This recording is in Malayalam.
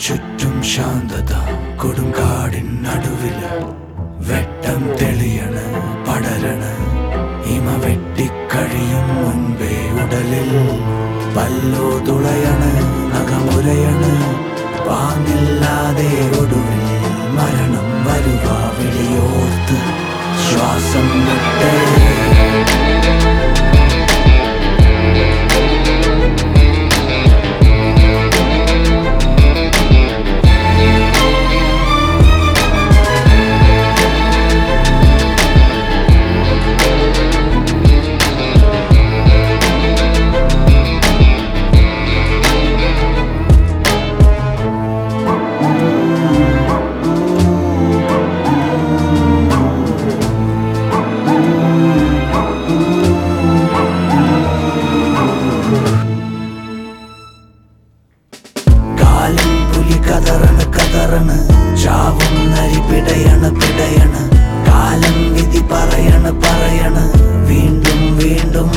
ചുറ്റും ശാന്തത കൊടുങ്കാടിൻ നടുവില് വെട്ടം തെളിയണ് പടരണ ഇമ വെട്ടിക്കഴിയും മുൻപേ ഉടലിൽ പല്ലോ തുളയണ് നഖമുരയണ് പാങ്ങില്ലാതെ ഒടുവിൽ മരണം വരുക വിളിയോർത്ത് ശ്വാസം വിട്ടേ കാലം പുലി കതറണ് കതറണ് ചാവും നരി പിടയണ് പിടയണ് കാലം വിധി പറയണ് പറയണ് വീണ്ടും വീണ്ടും